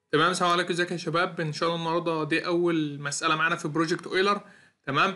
تمام السلام عليكم ازيك يا شباب ان شاء الله النهارده دي اول مساله معانا في بروجكت اويلر تمام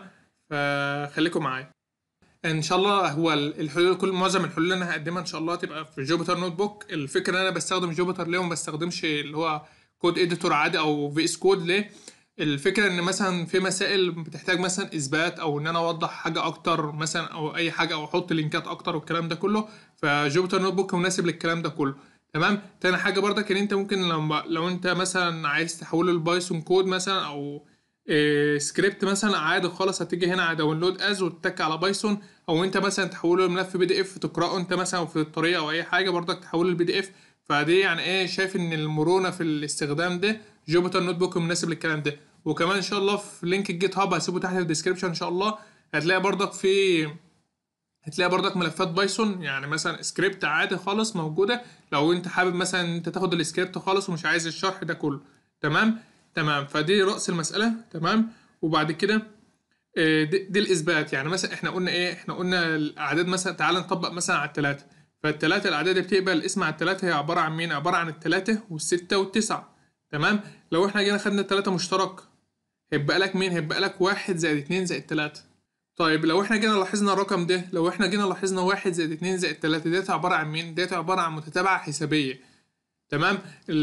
فخليكم معايا ان شاء الله هو الحلول كل معظم الحلول اللي انا هقدمها ان شاء الله تبقى في جوبيتر نوت بوك الفكره ان انا بستخدم جوبيتر ليه وما بستخدمش اللي هو كود اديتور عادي او في اس كود ليه الفكره ان مثلا في مسائل بتحتاج مثلا اثبات او ان انا اوضح حاجه اكتر مثلا او اي حاجه او احط لينكات اكتر والكلام ده كله فجوبيتر نوت بوك مناسب للكلام ده كله تمام تاني حاجه برضك ان انت ممكن لما لو انت مثلا عايز تحوله لبايثون كود مثلا او إيه سكريبت مثلا عادي خالص هتيجي هنا على داونلود از وتتك على بايثون او انت مثلا تحوله لملف بي دي اف تقراه انت مثلا في الطريقه او اي حاجه برضك تحوله للبي دي اف فدي يعني ايه شايف ان المرونه في الاستخدام ده جوبيتر نوت بوك مناسب للكلام ده وكمان ان شاء الله في لينك الجيت هاب هسيبه تحت في الديسكربشن ان شاء الله هتلاقي برضك في هتلاقي برضك ملفات بايثون يعني مثلا سكريبت عادي خالص موجوده لو انت حابب مثلا انت تاخد السكريبت خالص ومش عايز الشرح ده كله تمام تمام فدي راس المساله تمام وبعد كده دي, دي الاثبات يعني مثلا احنا قلنا ايه احنا قلنا الاعداد مثلا تعال نطبق مثلا على الثلاثه فالثلاثه الاعداد اللي بتقبل الاسم على الثلاثه هي عباره عن مين عباره عن الثلاثه والسته والتسعه تمام لو احنا جينا خدنا الثلاثه مشترك هيبقى لك مين هيبقى لك واحد زائد اتنين زائد تلاتة طيب لو احنا جينا لاحظنا الرقم ده لو احنا جينا لاحظنا واحد زائد اتنين زائد تلاتة ديت عبارة عن مين؟ ديت عبارة عن متتابعة حسابية تمام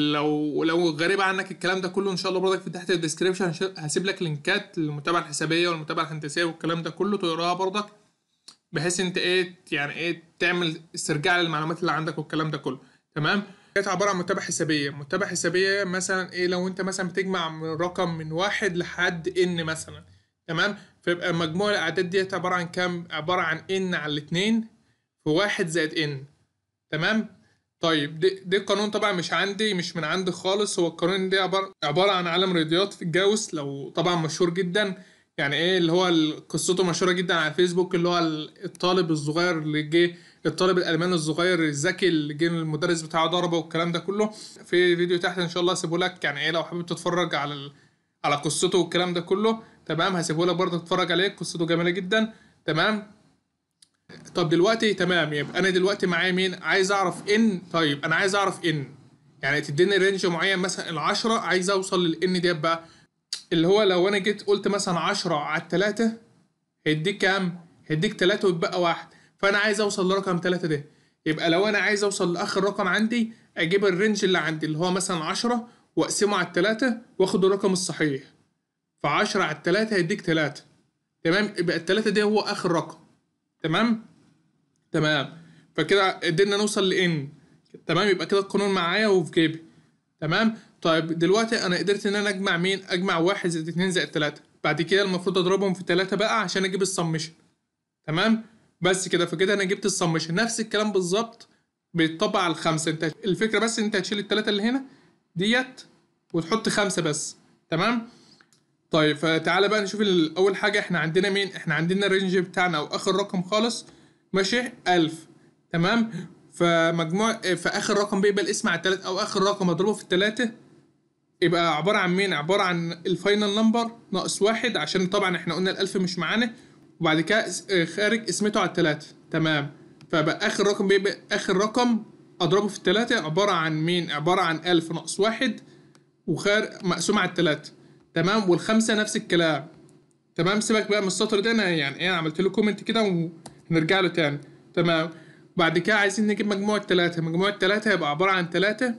لو لو غريب عنك الكلام ده كله ان شاء الله برضك في تحت الديسكريبشن هسيب لك لينكات للمتابعة الحسابية والمتابعة الهندسية والكلام ده كله تقراها برضك بحيث انت ايه يعني ايه تعمل استرجاع للمعلومات اللي عندك والكلام ده كله تمام ديت عبارة عن متابعة حسابية متابعة حسابية مثلا ايه لو انت مثلا بتجمع من رقم من واحد لحد ان مثلا تمام فيبقى مجموع الاعداد ديت عباره عن كام عباره عن ان على الاتنين في واحد زائد ان تمام طيب دي, دي القانون طبعا مش عندي مش من عندي خالص هو القانون ده عباره عباره عن عالم رياضيات في الجاوس لو طبعا مشهور جدا يعني ايه اللي هو قصته مشهوره جدا على الفيسبوك اللي هو الطالب الصغير اللي جه الطالب الالماني الصغير الذكي اللي جه المدرس بتاعه ضربه والكلام ده كله في فيديو تحت ان شاء الله هسيبه لك يعني ايه لو حابب تتفرج على ال... على قصته والكلام ده كله تمام هسيبه لك برضه تتفرج عليه قصته جميله جدا تمام طب دلوقتي تمام يبقى انا دلوقتي معايا مين عايز اعرف ان طيب انا عايز اعرف ان يعني تديني رينج معين مثلا العشرة عايز اوصل للان ديت بقى اللي هو لو انا جيت قلت مثلا عشرة على التلاتة هيديك كام هيديك تلاتة ويتبقى واحد فانا عايز اوصل لرقم تلاتة ده يبقى لو انا عايز اوصل لاخر رقم عندي اجيب الرينج اللي عندي اللي هو مثلا عشرة واقسمه على التلاتة واخد الرقم الصحيح فعشرة على التلاتة هيديك تلاتة تمام يبقى التلاتة دي هو آخر رقم تمام تمام فكده قدرنا نوصل لإن تمام يبقى كده القانون معايا وفي جيبي تمام طيب دلوقتي أنا قدرت إن أنا أجمع مين أجمع واحد زائد اتنين زائد تلاتة بعد كده المفروض أضربهم في تلاتة بقى عشان أجيب السمشن تمام بس كده فكده أنا جبت السمشن نفس الكلام بالظبط بيتطبق على الخمسة أنت الفكرة بس أنت هتشيل التلاتة اللي هنا ديت وتحط خمسة بس تمام طيب فتعالى بقى نشوف اول حاجه احنا عندنا مين احنا عندنا الرينج بتاعنا او اخر رقم خالص ماشي ألف تمام فمجموع في اخر رقم بيبقى الاسم على التلاتة او اخر رقم اضربه في التلاتة يبقى عبارة عن مين عبارة عن الفاينل نمبر ناقص واحد عشان طبعا احنا قلنا الالف مش معانا وبعد كده خارج اسمته على التلاتة تمام فبقى اخر رقم بيبقى اخر رقم اضربه في التلاتة عبارة عن مين عبارة عن الف ناقص واحد وخارج مقسوم على التلاتة تمام والخمسة نفس الكلام تمام سيبك بقى من السطر ده انا يعني ايه عملت له كومنت كده ونرجع له تاني تمام بعد كده عايزين نجيب مجموع التلاتة مجموع التلاتة هيبقى عبارة عن تلاتة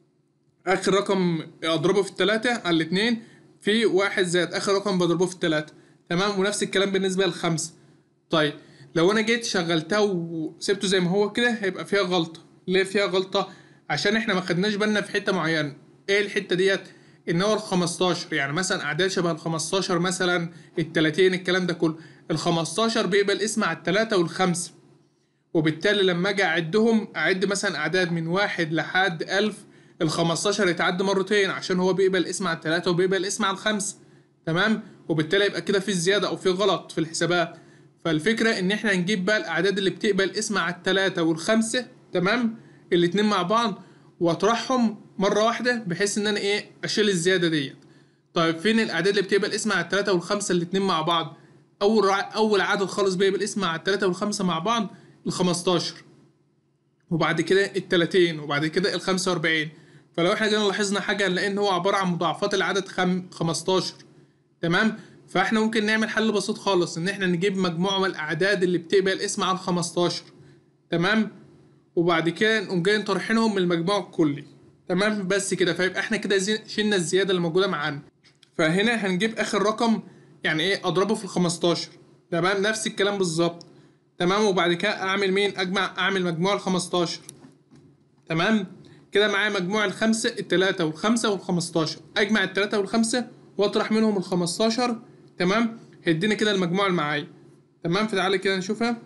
آخر رقم أضربه في التلاتة على الاتنين في واحد زائد آخر رقم بضربه في التلاتة تمام ونفس الكلام بالنسبة للخمسة طيب لو أنا جيت شغلتها وسبته زي ما هو كده هيبقى فيها غلطة ليه فيها غلطة عشان احنا ما خدناش بالنا في حتة معينة ايه الحتة ديت ان هو ال 15 يعني مثلا اعداد شبه ال 15 مثلا ال 30 الكلام ده كله ال 15 بيقبل اسم على الثلاثه والخمسه وبالتالي لما اجي اعدهم اعد مثلا اعداد من واحد لحد 1000 ال 15 يتعد مرتين عشان هو بيقبل اسم على الثلاثه وبيقبل اسم على الخمسه تمام وبالتالي يبقى كده في زياده او في غلط في الحسابات فالفكره ان احنا نجيب بقى الاعداد اللي بتقبل اسم على الثلاثه والخمسه تمام الاتنين مع بعض واطرحهم مره واحده بحيث ان انا ايه اشيل الزياده ديت طيب فين الاعداد اللي بتقبل اسم على الثلاثه والخمسه الاتنين مع بعض اول رع... اول عدد خالص بيقبل اسم على الثلاثه والخمسه مع بعض ال 15 وبعد كده ال 30 وبعد كده ال 45 فلو احنا جينا لاحظنا حاجه هنلاقي ان هو عباره عن مضاعفات العدد خم... 15 تمام فاحنا ممكن نعمل حل بسيط خالص ان احنا نجيب مجموع من الاعداد اللي بتقبل اسم على 15 تمام وبعد كده نقوم جايين طرحينهم من المجموع الكلي تمام بس كده فيبقى احنا كده زي... شلنا الزياده اللي موجوده معانا فهنا هنجيب اخر رقم يعني ايه اضربه في ال 15 تمام نفس الكلام بالظبط تمام وبعد كده اعمل مين اجمع اعمل مجموع ال 15 تمام كده معايا مجموع الخمسة التلاتة والخمسة والخمستاشر أجمع التلاتة والخمسة وأطرح منهم الخمستاشر تمام هيديني كده المجموع اللي معايا تمام فتعالى كده نشوفها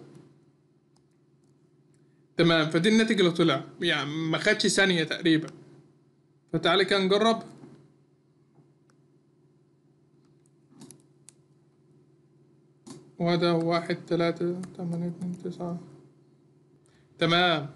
تمام فدي الناتج اللي طلع يعني ما خدش ثانية تقريبا فتعالى كده نجرب وده واحد تلاتة تمانية اتنين تسعة تمام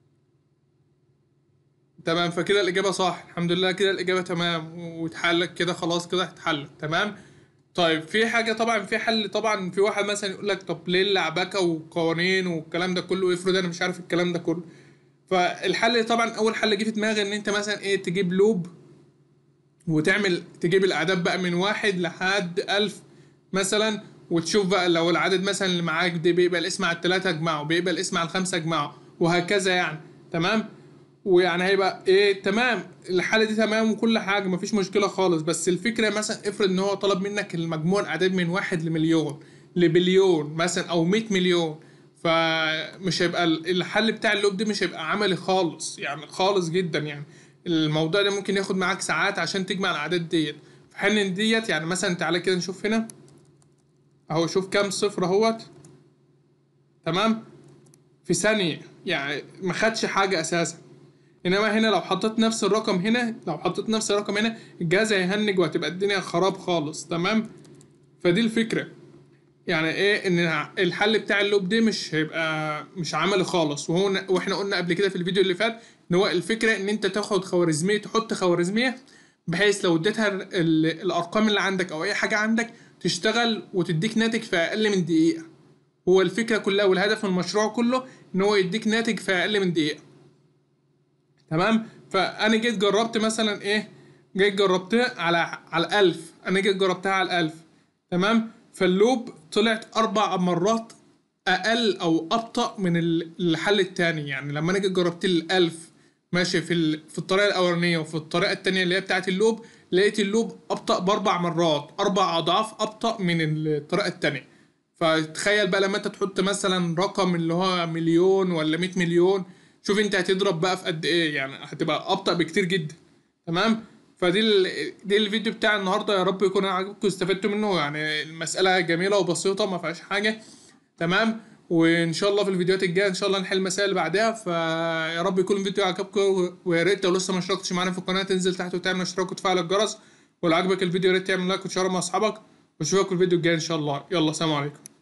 تمام فكده الإجابة صح الحمد لله كده الإجابة تمام واتحلت كده خلاص كده اتحلت تمام طيب في حاجة طبعا في حل طبعا في واحد مثلا يقول لك طب ليه اللعبكة وقوانين والكلام ده كله ويفرض أنا مش عارف الكلام ده كله فالحل طبعا أول حل جه في دماغي إن أنت مثلا إيه تجيب لوب وتعمل تجيب الأعداد بقى من واحد لحد ألف مثلا وتشوف بقى لو العدد مثلا اللي معاك ده بيبقى الاسم على التلاتة اجمعه بيبقى الاسم على الخمسة اجمعه وهكذا يعني تمام ويعني هيبقى ايه تمام الحالة دي تمام وكل حاجة مفيش مشكلة خالص بس الفكرة مثلا افرض ان هو طلب منك المجموع الاعداد من واحد لمليون لبليون مثلا او 100 مليون فمش هيبقى الحل بتاع اللوب ده مش هيبقى عملي خالص يعني خالص جدا يعني الموضوع ده ممكن ياخد معاك ساعات عشان تجمع الاعداد ديت في حين ديت يعني مثلا تعالى كده نشوف هنا اهو شوف كام صفر اهوت تمام في ثانية يعني ما خدش حاجة اساسا انما هنا لو حطيت نفس الرقم هنا لو حطيت نفس الرقم هنا الجهاز هيهنج وهتبقى الدنيا خراب خالص تمام فدي الفكرة يعني ايه ان الحل بتاع اللوب دي مش هيبقى مش عملي خالص وهو واحنا قلنا قبل كده في الفيديو اللي فات ان هو الفكرة ان انت تاخد خوارزمية تحط خوارزمية بحيث لو اديتها الارقام اللي عندك او اي حاجة عندك تشتغل وتديك ناتج في اقل من دقيقة هو الفكرة كلها والهدف من المشروع كله ان هو يديك ناتج في اقل من دقيقة تمام فانا جيت جربت مثلا ايه جيت جربتها على على الألف انا جيت جربتها على الألف تمام فاللوب طلعت اربع مرات اقل او ابطا من الحل التاني يعني لما انا جيت جربت الألف ماشي في في الطريقه الاولانيه وفي الطريقه التانية اللي هي بتاعه اللوب لقيت اللوب ابطا باربع مرات اربع اضعاف ابطا من الطريقه التانية فتخيل بقى لما انت تحط مثلا رقم اللي هو مليون ولا 100 مليون شوف انت هتضرب بقى في قد ايه يعني هتبقى ابطا بكتير جدا تمام فدي ال... دي الفيديو بتاع النهارده يا رب يكون عجبكم واستفدتوا منه يعني المساله جميله وبسيطه ما فيهاش حاجه تمام وان شاء الله في الفيديوهات الجايه ان شاء الله نحل المسائل اللي بعدها فيا رب يكون الفيديو عجبكم ويا ريت لو لسه ما اشتركتش معانا في القناه تنزل تحت وتعمل اشتراك وتفعل الجرس ولو عجبك الفيديو يا ريت تعمل لايك وتشيره مع اصحابك واشوفكم الفيديو الجاي ان شاء الله يلا سلام عليكم